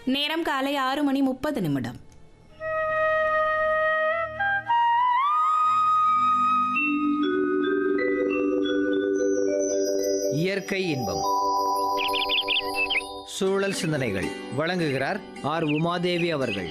நேரம் காலை ஆறு மணி முப்பது நிமிடம் இயற்கை இன்பம் சூழல் சிந்தனைகள் வழங்குகிறார் ஆர் உமாதேவி அவர்கள்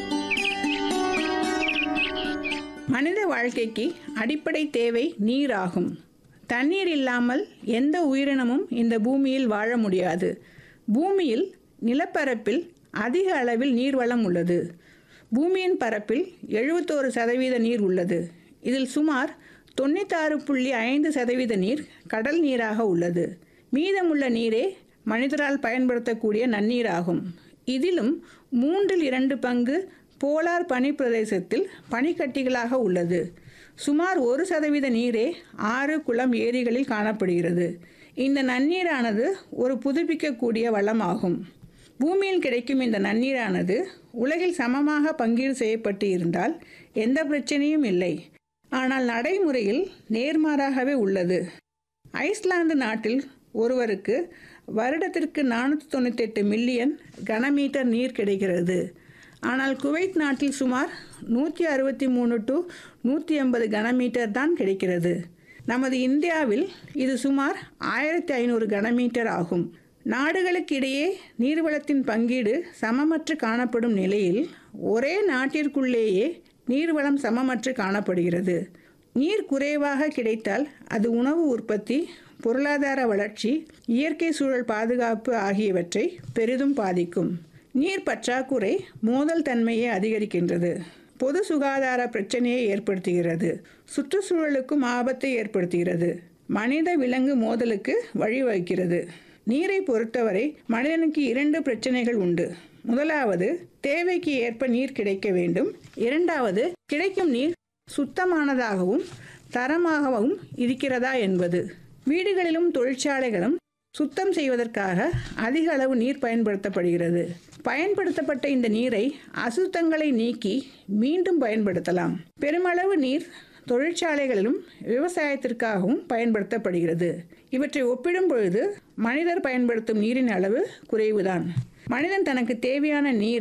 மனித வாழ்க்கைக்கு அடிப்படை தேவை நீர் ஆகும் தண்ணீர் இல்லாமல் எந்த உயிரினமும் இந்த பூமியில் வாழ முடியாது பூமியில் நிலப்பரப்பில் அதிக அளவில் நீர்வளம் உள்ளது பூமியின் பரப்பில் எழுபத்தோரு சதவீத நீர் உள்ளது இதில் சுமார் தொண்ணூத்தாறு புள்ளி ஐந்து சதவீத நீர் கடல் நீராக உள்ளது மீதமுள்ள நீரே மனிதரால் பயன்படுத்தக்கூடிய நன்னீராகும் இதிலும் மூன்றில் இரண்டு பங்கு போலார் பனிப்பிரதேசத்தில் பனிக்கட்டிகளாக உள்ளது சுமார் ஒரு சதவீத நீரே ஆறு குளம் ஏரிகளில் காணப்படுகிறது இந்த நன்னீரானது ஒரு புதுப்பிக்கக்கூடிய வளமாகும் பூமியில் கிடைக்கும் இந்த நன்னீரானது உலகில் சமமாக பங்கீடு செய்யப்பட்டு இருந்தால் எந்த பிரச்சனையும் இல்லை ஆனால் நடைமுறையில் நேர்மாறாகவே உள்ளது ஐஸ்லாந்து நாட்டில் ஒருவருக்கு வருடத்திற்கு நானூற்றி தொண்ணூத்தெட்டு மில்லியன் கனமீட்டர் நீர் கிடைக்கிறது ஆனால் குவைத் நாட்டில் சுமார் நூற்றி அறுபத்தி மூணு டு நூற்றி எண்பது கனமீட்டர் தான் கிடைக்கிறது நமது இந்தியாவில் இது சுமார் ஆயிரத்தி ஐநூறு கனமீட்டர் ஆகும் நாடுகளுக்கிடையே நீர்வளத்தின் பங்கீடு சமமற்று காணப்படும் நிலையில் ஒரே நாட்டிற்குள்ளேயே நீர்வளம் சமமற்று காணப்படுகிறது நீர் குறைவாக கிடைத்தால் அது உணவு உற்பத்தி பொருளாதார வளர்ச்சி இயற்கை சூழல் பாதுகாப்பு ஆகியவற்றை பெரிதும் பாதிக்கும் நீர் பற்றாக்குறை மோதல் தன்மையை அதிகரிக்கின்றது பொது சுகாதார பிரச்சனையை ஏற்படுத்துகிறது சுற்றுச்சூழலுக்கும் ஆபத்தை ஏற்படுத்துகிறது மனித விலங்கு மோதலுக்கு வழிவகுக்கிறது நீரை பொறுத்தவரை மனிதனுக்கு இரண்டு பிரச்சனைகள் உண்டு முதலாவது தேவைக்கு ஏற்ப நீர் கிடைக்க வேண்டும் இரண்டாவது கிடைக்கும் நீர் சுத்தமானதாகவும் தரமாகவும் இருக்கிறதா என்பது வீடுகளிலும் தொழிற்சாலைகளும் சுத்தம் செய்வதற்காக அதிக அளவு நீர் பயன்படுத்தப்படுகிறது பயன்படுத்தப்பட்ட இந்த நீரை அசுத்தங்களை நீக்கி மீண்டும் பயன்படுத்தலாம் பெருமளவு நீர் தொழிற்சாலைகளிலும் விவசாயத்திற்காகவும் பயன்படுத்தப்படுகிறது இவற்றை ஒப்பிடும் பொழுது மனிதர் பயன்படுத்தும் நீரின் அளவு குறைவுதான் மனிதன் தனக்கு தேவையான நீரை